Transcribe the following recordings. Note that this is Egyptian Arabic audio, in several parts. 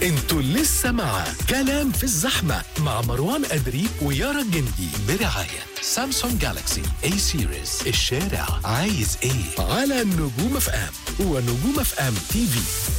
انتوا لسه مع كلام في الزحمة مع مروان أدري ويارا الجندي برعاية سامسونج جالاكسي اي سيريز الشارع عايز ايه على نجوم اف ام ونجوم اف ام تي في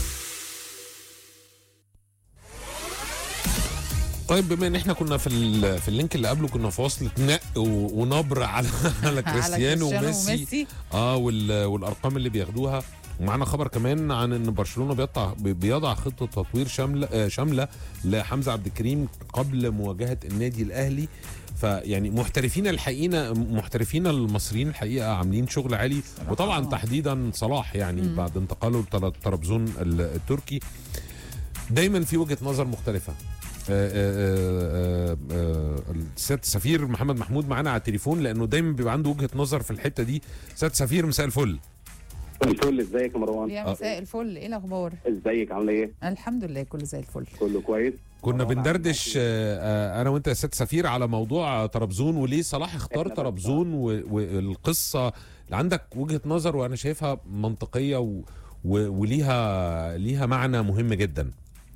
طيب بما ان احنا كنا في ال- في اللينك اللي قبله كنا في وصلة نق و- ونبر على على كريستيانو وميسي وميسي اه وال- والارقام اللي بياخدوها ومعانا خبر كمان عن ان برشلونه بيضع بيضع خطه تطوير شامله آه، شامله لحمزه عبد الكريم قبل مواجهه النادي الاهلي فيعني محترفين الحقيقه محترفين المصريين الحقيقه عاملين شغل عالي وطبعا تحديدا صلاح يعني بعد انتقاله لطرابزون ال- التركي دايما في وجهه نظر مختلفه آه، آه، آه، آه، السيد سفير محمد محمود معانا على التليفون لانه دايما بيبقى عنده وجهه نظر في الحته دي سيد سفير مساء الفل الفل ازيك يا مروان يا مساء الفل ايه الاخبار ازيك عامله ايه الحمد لله كله زي الفل كله كويس كنا مروان بندردش عامل آه، آه، انا وانت يا سيد سفير على موضوع طرابزون وليه صلاح اختار إحنا بس- طرابزون و- والقصه اللي عندك وجهه نظر وانا شايفها منطقيه و و- وليها ليها معنى مهم جدا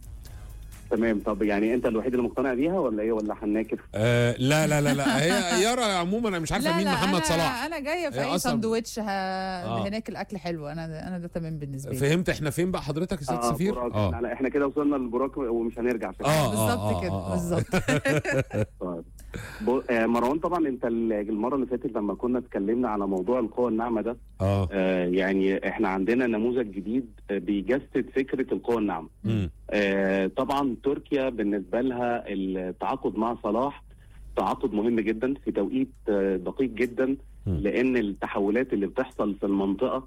تمام طب يعني انت الوحيد اللي مقتنع بيها ولا ايه ولا هناكف آه لا لا لا لا هي يارا عموما انا مش عارفه مين محمد أنا صلاح انا جايه في هي اي أصلاً- ساندوتش ه... آه. هناك الاكل حلو انا انا ده تمام بالنسبه لي فهمت احنا فين بقى حضرتك يا سيد اه سفير براك. اه احنا احنا كده وصلنا للبراك ومش هنرجع في اه آه، بالظبط آه، كده آه، آه. بالظبط طيب. بو- آه، مروان طبعا انت ال- المره اللي فاتت لما كنا اتكلمنا على موضوع القوى الناعمه ده اه آه، يعني احنا عندنا نموذج جديد آه، بيجسد فكره القوى الناعمه مم. آه، طبعا تركيا بالنسبه لها التعاقد مع صلاح تعاقد مهم جدا في توقيت آه، دقيق جدا مم. لان التحولات اللي بتحصل في المنطقه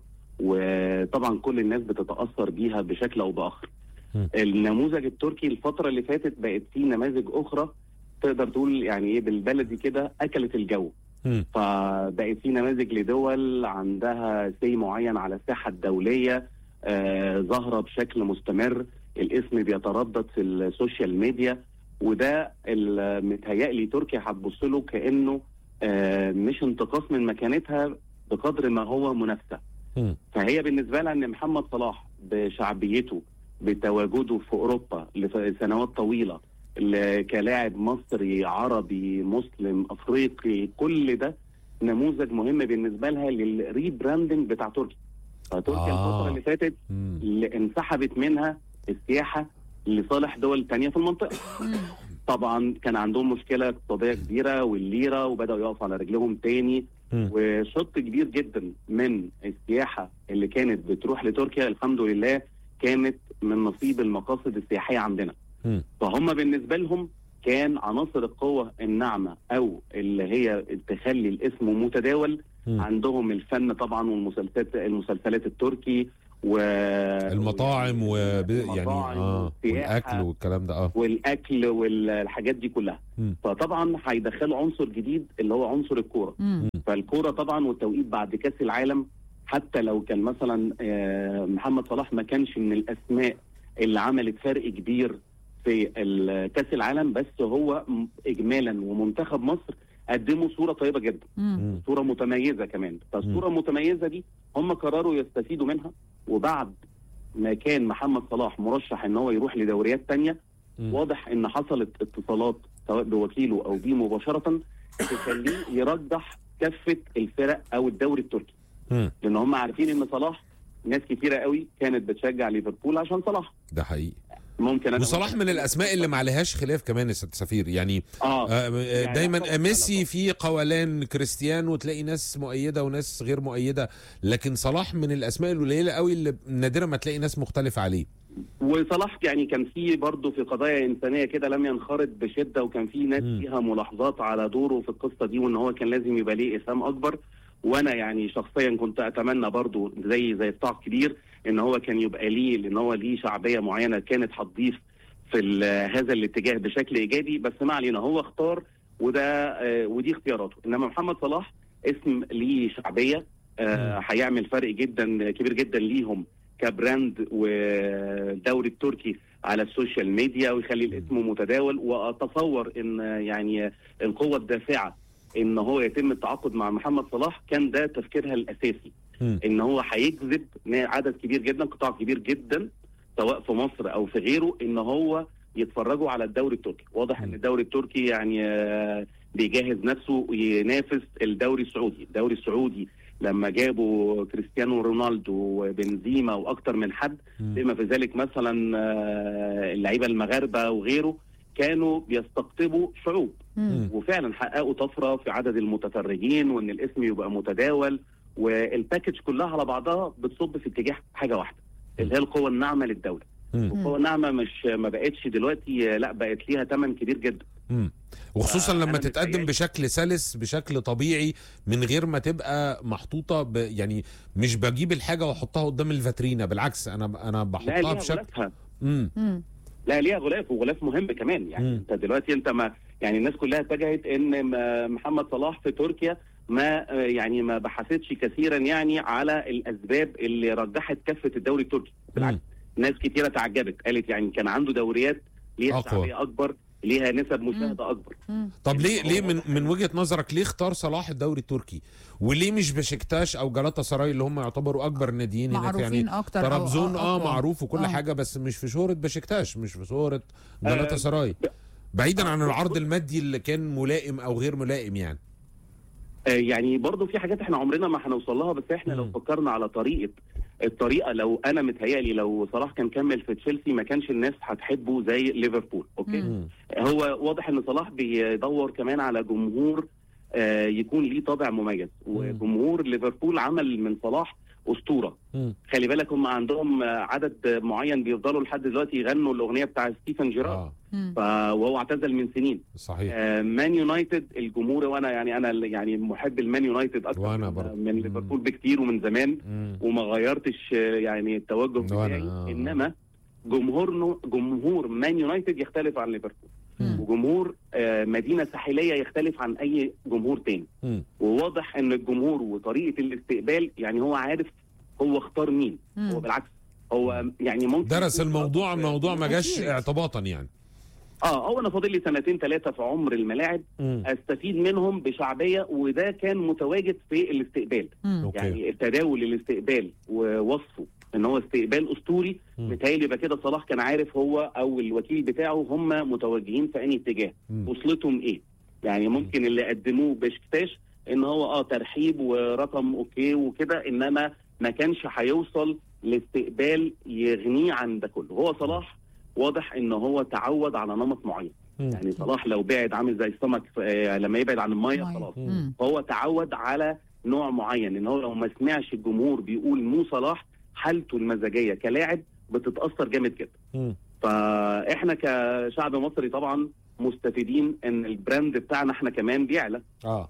وطبعا كل الناس بتتاثر بيها بشكل او باخر. مم. النموذج التركي الفتره اللي فاتت بقت فيه نماذج اخرى تقدر تقول يعني ايه بالبلدي كده اكلت الجو. مم. فبقت في نماذج لدول عندها سي معين على الساحه الدوليه آه، ظاهره بشكل مستمر الاسم بيتردد في السوشيال ميديا وده ال- متهيألي تركيا هتبص له كانه آه، مش انتقاص من مكانتها بقدر ما هو منافسه مم. فهي بالنسبه لها ان محمد صلاح بشعبيته بتواجده في اوروبا لسنوات طويله ل- كلاعب مصري عربي مسلم افريقي كل ده نموذج مهم بالنسبه لها للريبراندنج بتاع تركيا فتركيا آه. آه. الفتره اللي فاتت مم. اللي انسحبت منها السياحه لصالح دول تانية في المنطقه طبعا كان عندهم مشكله اقتصاديه كبيره والليره وبداوا يقفوا على رجلهم تاني مم. وشق كبير جدا من السياحه اللي كانت بتروح لتركيا الحمد لله كانت من نصيب المقاصد السياحيه عندنا مم. فهم بالنسبه لهم كان عناصر القوه الناعمه او اللي هي تخلي الاسم متداول مم. عندهم الفن طبعا والمسلسلات المسلسلات التركي و المطاعم و يعني المطاعم اه والسياحة والاكل والكلام ده اه والاكل والحاجات دي كلها مم. فطبعا هيدخلوا عنصر جديد اللي هو عنصر الكوره مم. فالكوره طبعا والتوقيت بعد كاس العالم حتى لو كان مثلا آه، محمد صلاح ما كانش من الاسماء اللي عملت فرق كبير في ال- كاس العالم بس هو م- اجمالا ومنتخب مصر قدموا صوره طيبه جدا مم. مم. صوره متميزه كمان فالصوره المتميزه دي هم قرروا يستفيدوا منها وبعد ما كان محمد صلاح مرشح ان هو يروح لدوريات تانية مم. واضح ان حصلت اتصالات سواء بوكيله او بيه مباشره تخليه يرجح كفه الفرق او الدوري التركي مم. لان هم عارفين ان صلاح ناس كتيره قوي كانت بتشجع ليفربول عشان صلاح ده حقيقي ممكن انا وصلاح من الاسماء اللي ما عليهاش خلاف كمان يا ست سفير يعني اه آه، آه، يعني دايما طبعاً ميسي على في قولان كريستيانو تلاقي ناس مؤيده وناس غير مؤيده لكن صلاح من الاسماء القليله قوي اللي نادرا ما تلاقي ناس مختلفه عليه وصلاح يعني كان في برضه في قضايا انسانيه كده لم ينخرط بشده وكان في ناس مم. فيها ملاحظات على دوره في القصه دي وان هو كان لازم يبقى ليه اسهام اكبر وانا يعني شخصيا كنت اتمنى برضه زي زي الطاق كبير ان هو كان يبقى ليه لان هو ليه شعبيه معينه كانت هتضيف في ال- هذا الاتجاه بشكل ايجابي بس ما علينا هو اختار وده آه، ودي اختياراته انما محمد صلاح اسم ليه شعبيه آه، هيعمل فرق جدا كبير جدا ليهم كبراند والدوري التركي على السوشيال ميديا ويخلي الاسم متداول واتصور ان يعني القوه الدافعه ان هو يتم التعاقد مع محمد صلاح كان ده تفكيرها الاساسي مم. ان هو هيجذب عدد كبير جدا قطاع كبير جدا سواء في مصر او في غيره ان هو يتفرجوا على الدوري التركي واضح ان الدوري التركي يعني آه، بيجهز نفسه ينافس الدوري السعودي الدوري السعودي لما جابوا كريستيانو رونالدو وبنزيما واكتر من حد مم. بما في ذلك مثلا آه، اللعيبه المغاربه وغيره كانوا بيستقطبوا شعوب مم. وفعلا حققوا طفره في عدد المتفرجين وان الاسم يبقى متداول والباكج كلها على بعضها بتصب في اتجاه حاجه واحده اللي هي القوه الناعمه للدوله مم. والقوه الناعمه مش ما بقتش دلوقتي لا بقت ليها ثمن كبير جدا مم. وخصوصا فأنا لما تتقدم متهيألي- بشكل سلس بشكل طبيعي من غير ما تبقى محطوطه ب... يعني مش بجيب الحاجه واحطها قدام الفاترينا بالعكس انا انا لا بحطها ليها بشكل غلافها مم. مم. لا ليها غلاف وغلاف مهم كمان يعني مم. انت دلوقتي انت ما يعني الناس كلها اتجهت ان ما- محمد صلاح في تركيا ما آه، يعني ما بحثتش كثيرا يعني على الاسباب اللي رجحت كفه الدوري التركي بالعكس ناس كثيره تعجبت قالت يعني كان عنده دوريات ليها أقوى. شعبيه اكبر ليها نسب مشاهده اكبر مم. طب ليه هو ليه من واضح من إن- وجهه نظرك ليه اختار صلاح الدوري التركي وليه مش بشكتاش او جلاتا سراي اللي هم يعتبروا اكبر ناديين هناك معروفين يعني اكتر أو طرابزون اه أقوى. معروف وكل آه. حاجه بس مش في شهره بشكتاش مش في شهره جلاتا آه، سراي بعيدا عن آه، العرض المادي اللي كان ملائم او غير ملائم يعني آه، يعني برضو في حاجات احنا عمرنا ما هنوصل لها بس احنا لو مم. فكرنا على طريقه الطريقه لو انا متهيألي لو صلاح كان كمل في تشيلسي ما كانش الناس هتحبه زي ليفربول اوكي مم. مم. هو واضح ان صلاح بيدور كمان على جمهور آه، يكون ليه طابع مميز وجمهور ليفربول عمل من صلاح اسطوره مم. خلي بالك هم عندهم آه، عدد معين بيفضلوا لحد دلوقتي يغنوا الاغنيه بتاع ستيفن جيرارد اه مم. ف- وهو اعتزل من سنين صحيح آه، مان يونايتد الجمهور وانا يعني انا يعني محب المان يونايتد اكتر وأنا من- برضه. من مم. ليفربول بكتير ومن زمان مم. وما غيرتش آه، يعني التوجه وأنا، بتاعي آه. انما جمهور جمهور مان يونايتد يختلف عن ليفربول مم. وجمهور آه، مدينه ساحليه يختلف عن اي جمهور تاني مم. وواضح ان الجمهور وطريقه الاستقبال يعني هو عارف هو اختار مين مم. هو بالعكس هو يعني ممكن درس يكون الموضوع خاطف- الموضوع ما جاش أكيد. اعتباطا يعني اه هو انا فاضل لي سنتين ثلاثه في عمر الملاعب مم. استفيد منهم بشعبيه وده كان متواجد في الاستقبال مم. أوكي. يعني تداول الاستقبال ووصفه ان هو استقبال اسطوري مم. متهيألي يبقى كده صلاح كان عارف هو او الوكيل بتاعه هم متوجهين في انهي اتجاه مم. وصلتهم ايه يعني ممكن اللي قدموه بشكتاش ان هو اه ترحيب ورقم اوكي وكده انما ما كانش هيوصل لاستقبال يغنيه عن ده كله هو صلاح واضح ان هو تعود على نمط معين مم. يعني صلاح لو بعد عامل زي السمك آه، لما يبعد عن الميه مية. خلاص مم. فهو تعود على نوع معين ان هو لو ما سمعش الجمهور بيقول مو صلاح حالته المزاجيه كلاعب بتتاثر جامد جدا مم. فاحنا كشعب مصري طبعا مستفيدين ان البراند بتاعنا احنا كمان بيعلى اه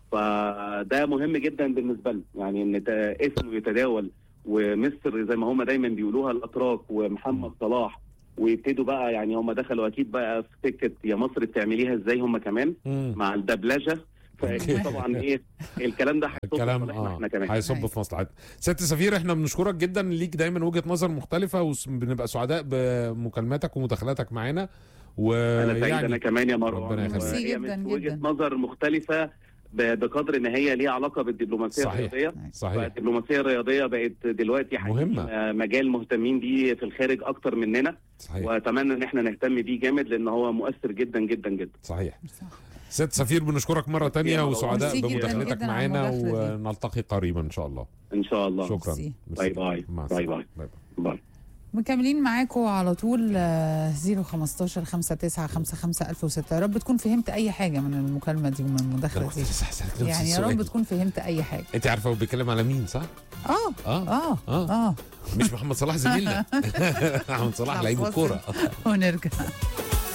فده مهم جدا بالنسبه لنا يعني ان تا- اسمه يتداول ومصر زي ما هم دايما بيقولوها الاتراك ومحمد صلاح ويبتدوا بقى يعني هم دخلوا اكيد بقى في سكه يا مصر بتعمليها ازاي هم كمان مم. مع الدبلجه فاكيد طبعا ايه الكلام ده هيصب الكلام في صالحنا اه احنا كمان هيصب أيوة. في مصلحتنا سياده السفير احنا بنشكرك جدا ليك دايما وجهه نظر مختلفه وبنبقى سعداء بمكالماتك ومداخلاتك معانا انا سعيد انا ويعني كمان يا ربنا مروان يخليك. ميرسي وهي جدا من وجهه جدا. نظر مختلفه ب- بقدر ان هي ليها علاقه بالدبلوماسيه صحيح. الرياضيه صحيح الدبلوماسيه الرياضيه بقت دلوقتي حقيقي، مهمة. آه، مجال مهتمين بيه في الخارج اكتر مننا صحيح واتمنى ان احنا نهتم بيه جامد لان هو مؤثر جدا جدا جدا صحيح صح. سياده السفير بنشكرك مره تانية ميرسي وسعداء جداً بمداخلتك جداً على معانا المداخلة دي. ونلتقي قريبا ان شاء الله ان شاء الله شكرا ميرسي. ميرسي. باي باي. مع باي السلامة. باي. باي باي مكملين معاكم على طول آه، 015 59 55 1006 يا رب تكون فهمت اي حاجه من المكالمه دي ومن ده المداخله أنا كنت دي لسه هسألك نفس يعني يا رب السؤال. تكون فهمت اي حاجه انت عارفه هو بيتكلم على مين صح؟ اه اه اه اه اه مش محمد صلاح زميلنا محمد صلاح لعيب فاصل. الكوره ونرجع